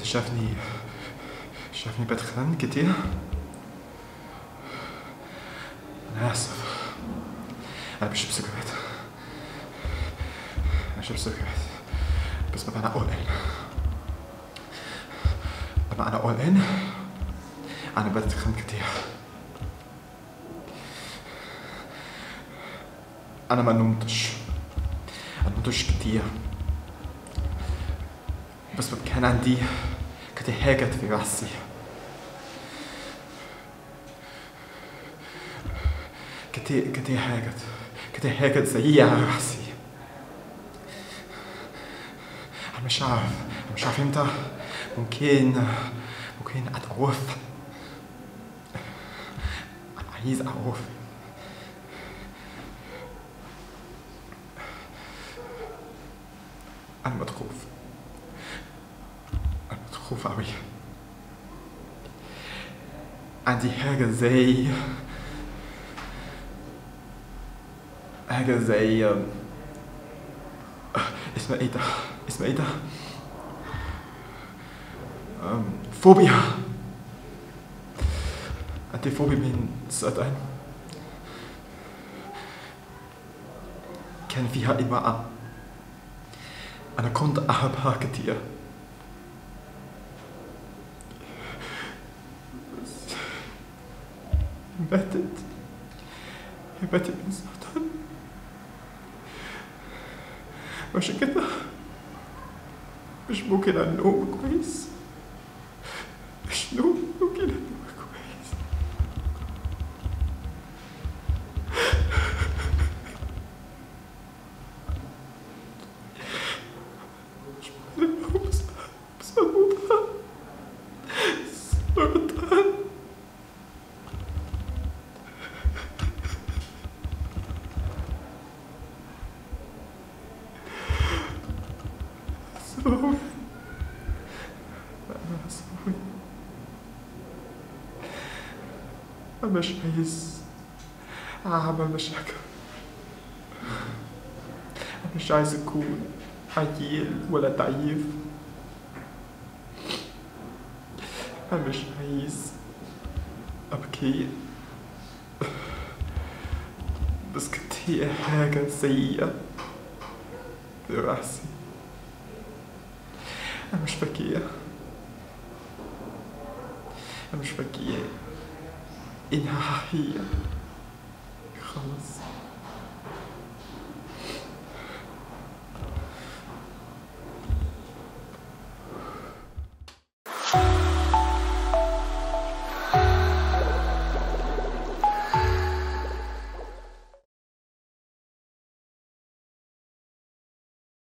شافني شافني بتخن كتير أنا آسف أنا بشرب سيجارات أنا بشرب سيجارات بس لما أنا أول إن لما أنا أول إن أنا بتخن كتير أنا ما نمتش أنا نمتش كتير بس كان عندي كتير حاجات في راسي كتير كتير حاجات كتير حاجات زي على راسي أنا مش عارف أنا مش عارف إمتى ممكن ممكن أتعرف أنا عايز أعرف أنا متخوف أنا متخوف أوي عندي حاجة زي حاجة زي أم، اسمها ايه ده؟ اسمها ايه ده؟ أم، فوبيا عندي فوبيا من السرطان كان فيها امرأة أنا كنت أحبها كتير بس ماتت هي ماتت من السرطان عشان كده مش ممكن أنوم كويس مش نوم ممكن أنوم كويس مش ممكن أنوم بس بس أموتها سرطان سوي أنا سوي أنا مش عايز أعمل مشاكل أنا مش عايز أكون عيل ولا ضعيف أنا مش عايز أبكي بس كتير حاجة سيئة في راسي أنا مش فاكر أنا مش فاكر إنها هي خلاص